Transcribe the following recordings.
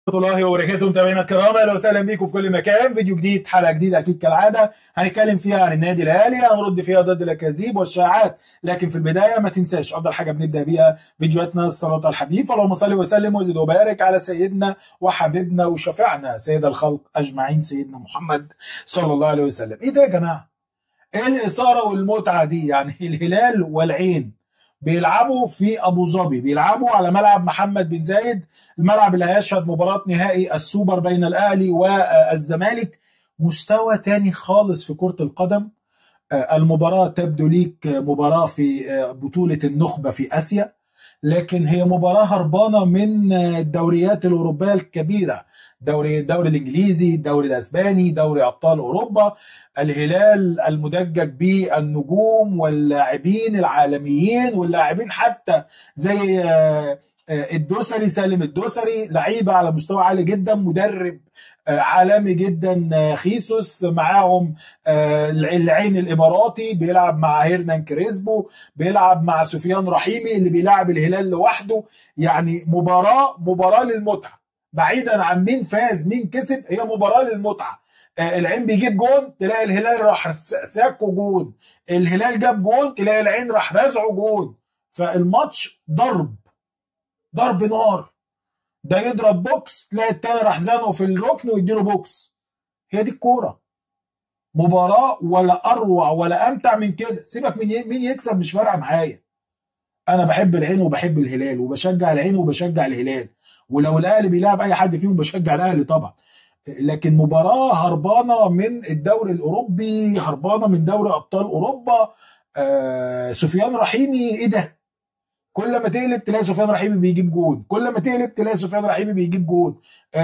الله وبركاته متابعينا الكرام اهلا وسهلا بيكم في كل مكان فيديو جديد حلقه جديده اكيد كالعاده هنتكلم فيها عن النادي الاهلي هنرد فيها ضد الاكاذيب والشائعات لكن في البدايه ما تنساش افضل حاجه بنبدا بيها فيديوهاتنا الصلاه على الحبيب فاللهم صل وسلم وزد وبارك على سيدنا وحبيبنا وشفيعنا سيد الخلق اجمعين سيدنا محمد صلى الله عليه وسلم ايه ده يا جماعه ايه الاثاره والمتعه دي يعني الهلال والعين بيلعبوا في ابو ظبي بيلعبوا على ملعب محمد بن زايد الملعب اللي هيشهد مباراه نهائي السوبر بين الاهلي والزمالك مستوى تاني خالص في كره القدم المباراه تبدو ليك مباراه في بطوله النخبه في اسيا لكن هي مباراه هربانه من الدوريات الاوروبيه الكبيره دوري الدوري الانجليزي الدوري الاسباني دوري ابطال اوروبا الهلال المدجج بالنجوم واللاعبين العالميين واللاعبين حتى زي الدوسري سالم الدوسري لعيبه على مستوى عالي جدا مدرب عالمي جدا خيسوس معاهم العين الاماراتي بيلعب مع هيرنان كريسبو بيلعب مع سفيان رحيمي اللي بيلعب الهلال لوحده يعني مباراه مباراه للمتعه بعيدا عن مين فاز مين كسب هي مباراه للمتعه العين بيجيب جون تلاقي الهلال راح ساكه جون الهلال جاب جون تلاقي العين راح رازعه جون فالماتش ضرب ضرب نار ده يضرب بوكس تلاقي التاني راح زنقه في الركن ويديله بوكس هي دي الكوره مباراه ولا اروع ولا امتع من كده سيبك من مين يكسب مش فارقه معايا انا بحب العين وبحب الهلال وبشجع العين وبشجع الهلال ولو الاهلي بيلعب اي حد فيهم بشجع الاهلي طبعا لكن مباراه هربانه من الدوري الاوروبي هربانه من دوري ابطال اوروبا آه سفيان رحيمي ايه ده كل ما تقلب تلاقي سفيان رحيمي بيجيب جون كل ما تقلب تلاقي سفيان رحيمي بيجيب جون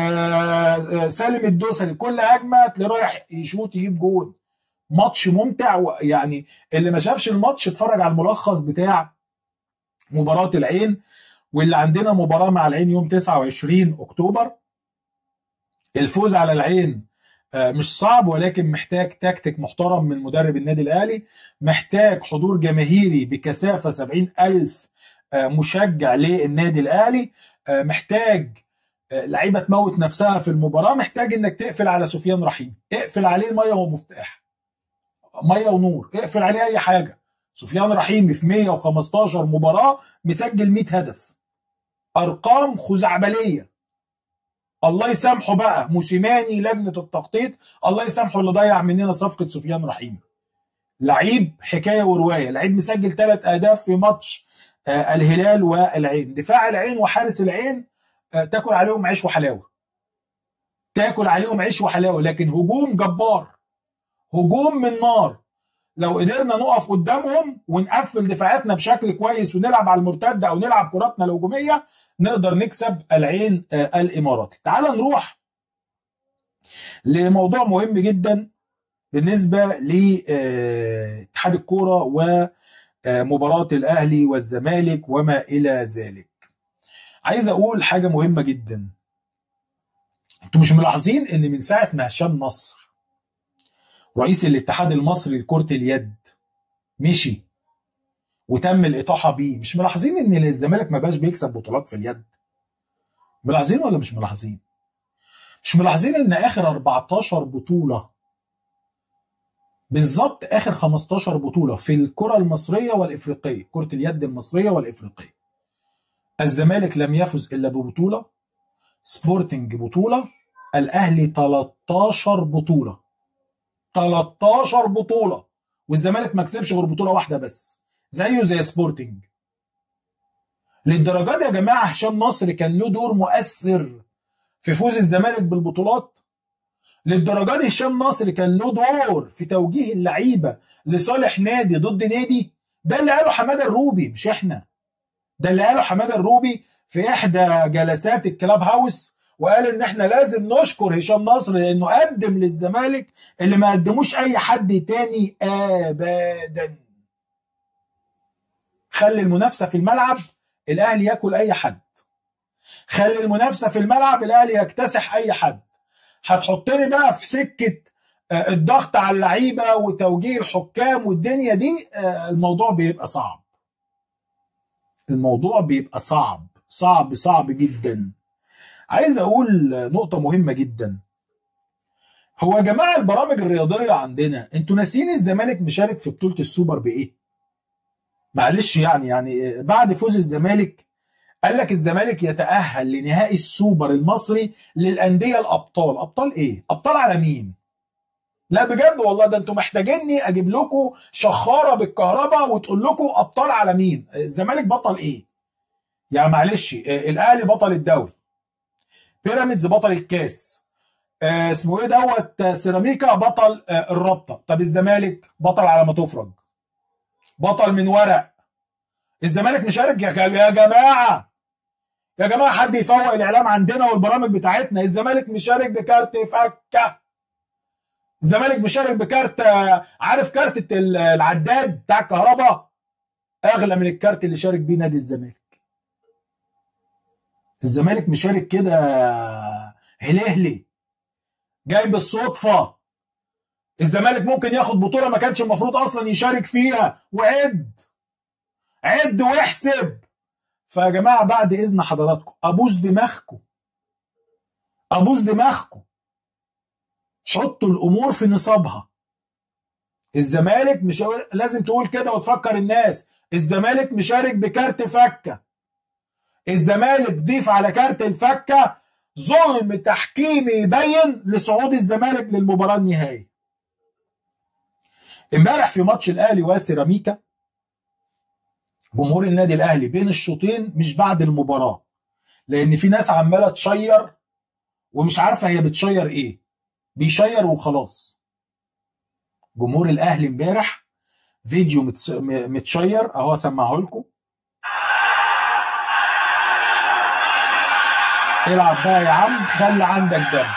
آه سالم الدوسري كل هجمه تلاقيه رايح يشوط يجيب جون ماتش ممتع يعني اللي ما شافش الماتش اتفرج على الملخص بتاع مباراه العين واللي عندنا مباراه مع العين يوم 29 اكتوبر الفوز على العين مش صعب ولكن محتاج تكتيك محترم من مدرب النادي الاهلي محتاج حضور جماهيري بكثافه 70 الف مشجع للنادي الاهلي محتاج لعيبه تموت نفسها في المباراه محتاج انك تقفل على سفيان رحيم اقفل عليه الميه ومفتاح ميه ونور اقفل عليه اي حاجه سفيان رحيمي في 115 مباراه مسجل 100 هدف ارقام خزعبليه الله يسامحه بقى موسيماني لجنه التخطيط الله يسامحه اللي ضيع مننا صفقه سفيان رحيمي لعيب حكايه وروايه لعيب مسجل ثلاث اهداف في ماتش آه الهلال والعين دفاع العين وحارس العين آه تاكل عليهم عيش وحلاوه تاكل عليهم عيش وحلاوه لكن هجوم جبار هجوم من نار لو قدرنا نقف قدامهم ونقفل دفاعاتنا بشكل كويس ونلعب على المرتد او نلعب كراتنا الهجوميه نقدر نكسب العين آه الاماراتي تعال نروح لموضوع مهم جدا بالنسبه لاتحاد الكوره ومباراه الاهلي والزمالك وما الى ذلك عايز اقول حاجه مهمه جدا انتوا مش ملاحظين ان من ساعه ما هشام نصر رئيس الاتحاد المصري لكره اليد مشي وتم الاطاحه بيه مش ملاحظين ان الزمالك ما بقاش بيكسب بطولات في اليد ملاحظين ولا مش ملاحظين مش ملاحظين ان اخر 14 بطوله بالظبط اخر 15 بطوله في الكره المصريه والافريقيه كره اليد المصريه والافريقيه الزمالك لم يفز الا ببطوله سبورتنج بطوله الاهلي 13 بطوله 13 بطوله والزمالك ما كسبش غير بطوله واحده بس زيه زي سبورتنج للدرجات يا جماعه هشام نصر كان له دور مؤثر في فوز الزمالك بالبطولات للدرجه دي هشام نصر كان له دور في توجيه اللعيبه لصالح نادي ضد نادي ده اللي قاله حماده الروبي مش احنا ده اللي قاله حماده الروبي في احدى جلسات الكلاب هاوس وقال ان احنا لازم نشكر هشام نصر لانه قدم للزمالك اللي ما قدموش اي حد تاني ابدا خلي المنافسه في الملعب الاهلي ياكل اي حد خلي المنافسه في الملعب الاهلي يكتسح اي حد هتحطني بقى في سكه الضغط على اللعيبه وتوجيه الحكام والدنيا دي الموضوع بيبقى صعب الموضوع بيبقى صعب صعب صعب جدا عايز اقول نقطه مهمه جدا هو يا جماعه البرامج الرياضيه عندنا انتوا ناسيين الزمالك مشارك في بطوله السوبر بايه معلش يعني يعني بعد فوز الزمالك قال لك الزمالك يتأهل لنهائي السوبر المصري للأندية الأبطال أبطال إيه؟ أبطال على مين؟ لا بجد والله ده انتوا محتاجيني اجيب لكم شخاره بالكهرباء وتقول لكم ابطال على مين الزمالك بطل ايه يعني معلش الاهلي بطل الدوري بيراميدز بطل الكاس اسمه ايه دوت سيراميكا بطل الرابطه طب الزمالك بطل على ما تفرج بطل من ورق الزمالك مشارك يا جماعه يا جماعه حد يفوق الاعلام عندنا والبرامج بتاعتنا الزمالك مشارك بكارت فكه الزمالك مشارك بكارت عارف كارت العداد بتاع الكهرباء اغلى من الكارت اللي شارك بيه نادي الزمالك الزمالك مشارك كده هلهلي جاي بالصدفه الزمالك ممكن ياخد بطوله ما كانش المفروض اصلا يشارك فيها وعد عد واحسب فيا جماعه بعد اذن حضراتكم ابوس دماغكم ابوس دماغكم حطوا الامور في نصابها الزمالك مش لازم تقول كده وتفكر الناس الزمالك مشارك بكارت فكه الزمالك ضيف على كارت الفكه ظلم تحكيمي يبين لصعود الزمالك للمباراه النهائيه امبارح في ماتش الاهلي وسيراميكا جمهور النادي الاهلي بين الشوطين مش بعد المباراه لان في ناس عماله تشير ومش عارفه هي بتشير ايه بيشير وخلاص جمهور الاهلي امبارح فيديو متس... متشير اهو اسمعه لكم العب بقى يا عم خلي عندك دم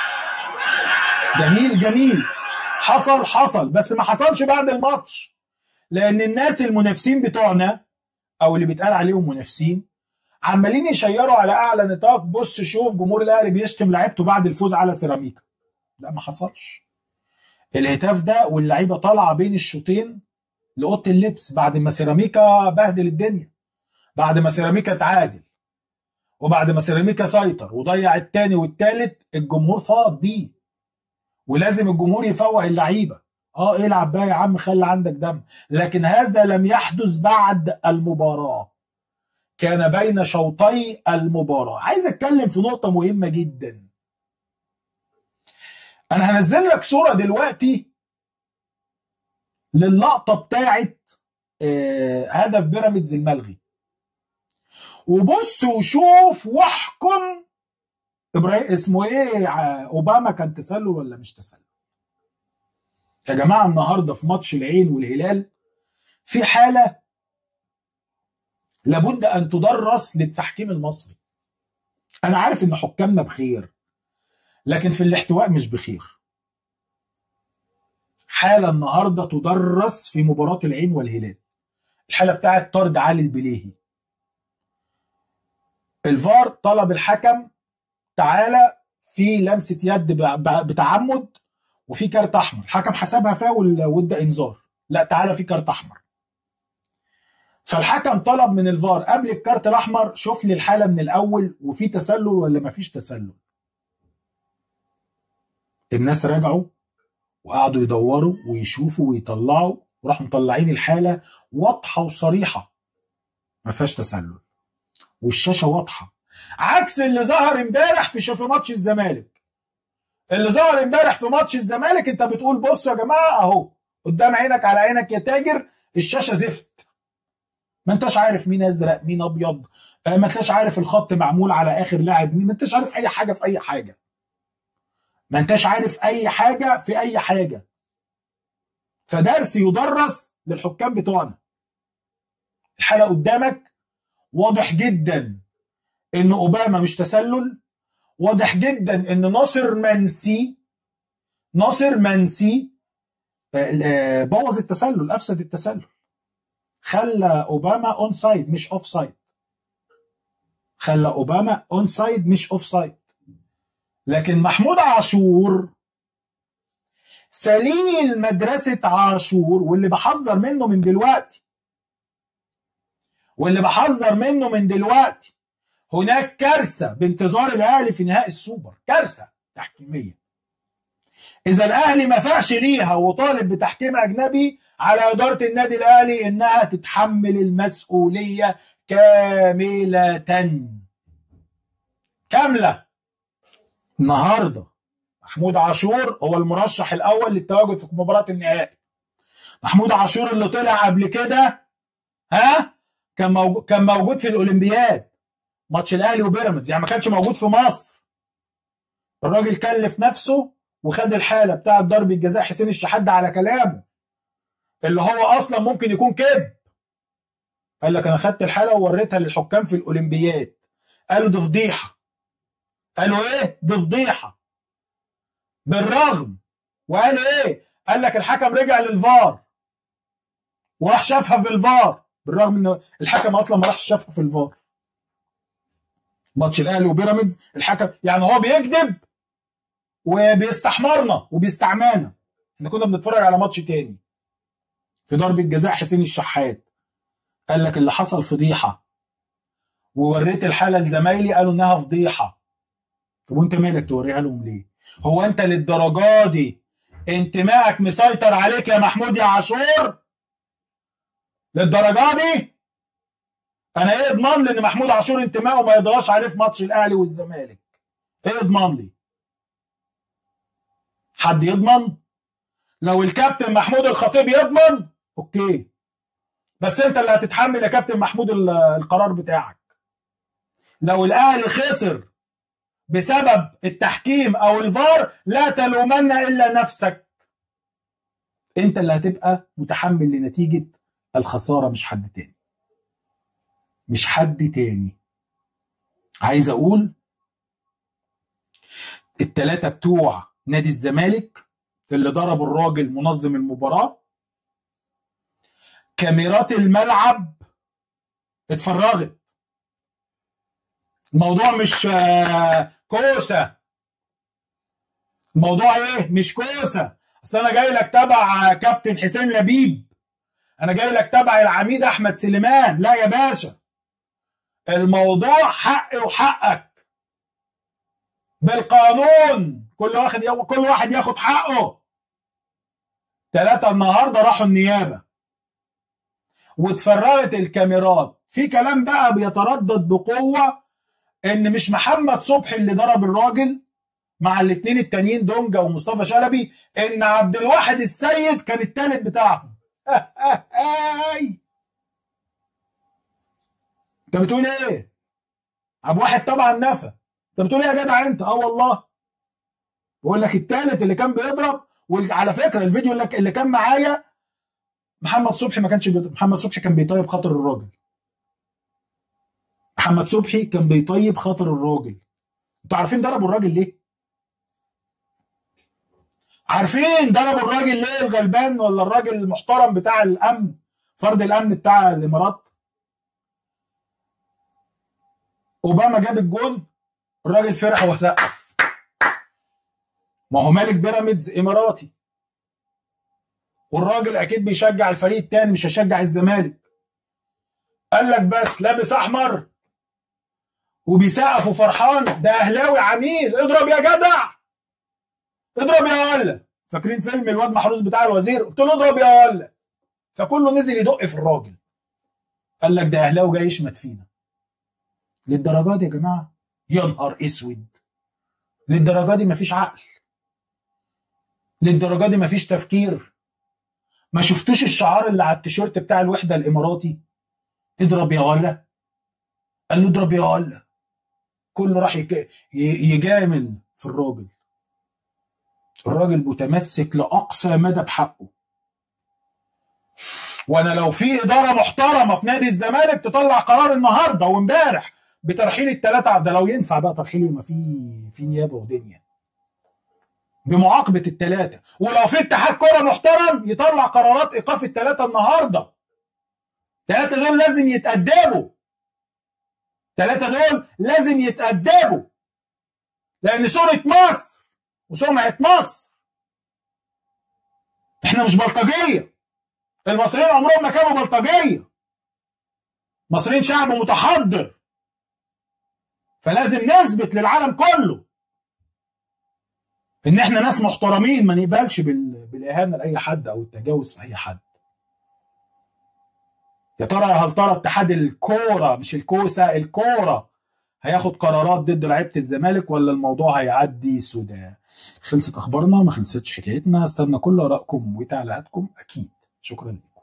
جميل جميل حصل حصل بس ما حصلش بعد الماتش لان الناس المنافسين بتوعنا او اللي بيتقال عليهم منافسين عمالين يشيروا على اعلى نطاق بص شوف جمهور الاهلي بيشتم لعيبته بعد الفوز على سيراميكا لا ما حصلش الهتاف ده واللعيبه طالعه بين الشوطين لاوضه اللبس بعد ما سيراميكا بهدل الدنيا بعد ما سيراميكا تعادل وبعد ما سيراميكا سيطر وضيع التاني والتالت الجمهور فاض بيه ولازم الجمهور يفوق اللعيبه اه العب بقى يا عم خلي عندك دم لكن هذا لم يحدث بعد المباراه كان بين شوطي المباراه عايز اتكلم في نقطه مهمه جدا انا هنزل لك صوره دلوقتي للقطه بتاعت آه هدف بيراميدز الملغي وبص وشوف واحكم ابراهيم اسمه ايه اوباما كان تسلل ولا مش تسلل يا جماعه النهارده في ماتش العين والهلال في حاله لابد ان تدرس للتحكيم المصري انا عارف ان حكامنا بخير لكن في الاحتواء مش بخير حاله النهارده تدرس في مباراه العين والهلال الحاله بتاعت طرد علي البليهي الفار طلب الحكم تعالى في لمسه يد بتعمد وفي كارت احمر الحكم حسبها فاول وادى انذار لا تعالى في كارت احمر فالحكم طلب من الفار قبل الكارت الاحمر شوف لي الحاله من الاول وفي تسلل ولا ما فيش تسلل الناس رجعوا وقعدوا يدوروا ويشوفوا ويطلعوا وراحوا مطلعين الحاله واضحه وصريحه ما فيهاش تسلل والشاشه واضحه عكس اللي ظهر امبارح في في ماتش الزمالك اللي ظهر امبارح في ماتش الزمالك انت بتقول بصوا يا جماعه اهو قدام عينك على عينك يا تاجر الشاشه زفت ما انتش عارف مين ازرق مين ابيض ما انتش عارف الخط معمول على اخر لاعب مين ما انتش عارف اي حاجه في اي حاجه ما انتش عارف اي حاجه في اي حاجه فدرس يدرس للحكام بتوعنا الحاله قدامك واضح جدا ان اوباما مش تسلل واضح جدا ان ناصر منسي ناصر منسي بوظ التسلل افسد التسلل خلى اوباما اون سايد مش اوف سايد خلى اوباما اون سايد مش اوف سايد لكن محمود عاشور سليل مدرسة عاشور واللي بحذر منه من دلوقتي واللي بحذر منه من دلوقتي هناك كارثه بانتظار الاهلي في نهائي السوبر كارثه تحكيميه اذا الاهلي ما فعش ليها وطالب بتحكيم اجنبي على اداره النادي الاهلي انها تتحمل المسؤوليه كامله كامله النهارده محمود عاشور هو المرشح الاول للتواجد في مباراه النهائي محمود عاشور اللي طلع قبل كده ها كان موجود كان موجود في الاولمبياد ماتش الاهلي وبيراميدز يعني ما كانش موجود في مصر الراجل كلف نفسه وخد الحاله بتاعه ضرب الجزاء حسين الشحات على كلامه اللي هو اصلا ممكن يكون كذب قال لك انا خدت الحاله ووريتها للحكام في الاولمبياد قالوا دي فضيحه قالوا ايه دي فضيحه بالرغم وقال ايه قال لك الحكم رجع للفار وراح شافها في الفار بالرغم ان الحكم اصلا ما راحش شافها في الفار ماتش الاهلي وبيراميدز الحكم يعني هو بيكذب وبيستحمرنا وبيستعمانا احنا كنا بنتفرج على ماتش تاني في ضربة جزاء حسين الشحات قال لك اللي حصل فضيحة ووريت الحالة لزمايلي قالوا انها فضيحة طب وانت مالك توريها لهم ليه هو انت للدرجة دي انتمائك مسيطر عليك يا محمود يا عاشور للدرجة دي انا ايه اضمن لي ان محمود عاشور انتمائه ما يضغطش عليه في ماتش الاهلي والزمالك ايه اضمن لي حد يضمن لو الكابتن محمود الخطيب يضمن اوكي بس انت اللي هتتحمل يا كابتن محمود القرار بتاعك لو الاهلي خسر بسبب التحكيم او الفار لا تلومن الا نفسك انت اللي هتبقى متحمل لنتيجه الخساره مش حد تاني مش حد تاني عايز اقول التلاتة بتوع نادي الزمالك اللي ضربوا الراجل منظم المباراة كاميرات الملعب اتفرغت الموضوع مش كوسة الموضوع ايه مش كوسة اصل انا جاي لك تبع كابتن حسين لبيب انا جاي لك تبع العميد احمد سليمان لا يا باشا الموضوع حقي وحقك بالقانون كل واحد كل واحد ياخد حقه ثلاثة النهارده راحوا النيابة واتفرغت الكاميرات في كلام بقى بيتردد بقوة ان مش محمد صبحي اللي ضرب الراجل مع الاثنين التانيين دونجا ومصطفى شلبي ان عبد الواحد السيد كان الثالث بتاعهم انت بتقول ايه عبد واحد طبعا نفى انت بتقول ايه يا جدع انت اه والله بقول لك الثالث اللي كان بيضرب وعلى فكره الفيديو اللي, اللي كان معايا محمد صبحي ما كانش بيضرب محمد صبحي كان بيطيب خاطر الراجل محمد صبحي كان بيطيب خاطر الراجل انتوا عارفين ضربوا الراجل ليه عارفين ضربوا الراجل ليه الغلبان ولا الراجل المحترم بتاع الامن فرد الامن بتاع الامارات اوباما جاب الجون الراجل فرح وسقف ما هو مالك بيراميدز اماراتي والراجل اكيد بيشجع الفريق التاني مش هيشجع الزمالك قال لك بس لابس احمر وبيسقف وفرحان ده اهلاوي عميل اضرب يا جدع اضرب يا ولا فاكرين فيلم الواد محروس بتاع الوزير قلت له اضرب يا ولا فكله نزل يدق في الراجل قال لك ده اهلاوي جاي يشمت فينا للدرجه دي يا جماعه يا نهار اسود للدرجه دي مفيش عقل للدرجه دي مفيش تفكير ما شفتوش الشعار اللي على التيشيرت بتاع الوحده الاماراتي اضرب يا ولا قال له اضرب يا ولا كله راح يجامل في الراجل الراجل متمسك لاقصى مدى بحقه وانا لو في اداره محترمه في نادي الزمالك تطلع قرار النهارده وامبارح بترحيل الثلاثه ده لو ينفع بقى ترحيل ما في في نيابه ودنيا بمعاقبه الثلاثه ولو في اتحاد كره محترم يطلع قرارات ايقاف الثلاثه النهارده الثلاثه دول لازم يتأدبوا الثلاثه دول لازم يتأدبوا لان سمعه مصر وسمعه مصر احنا مش بلطجيه المصريين عمرهم ما كانوا بلطجيه المصريين شعب متحضر فلازم نثبت للعالم كله ان احنا ناس محترمين ما نقبلش بال... بالاهانه لاي حد او التجاوز في اي حد يا ترى هل ترى اتحاد الكوره مش الكوسه الكوره هياخد قرارات ضد لعيبه الزمالك ولا الموضوع هيعدي سوداء خلصت اخبارنا ما خلصتش حكايتنا استنى كل ارائكم وتعليقاتكم اكيد شكرا لكم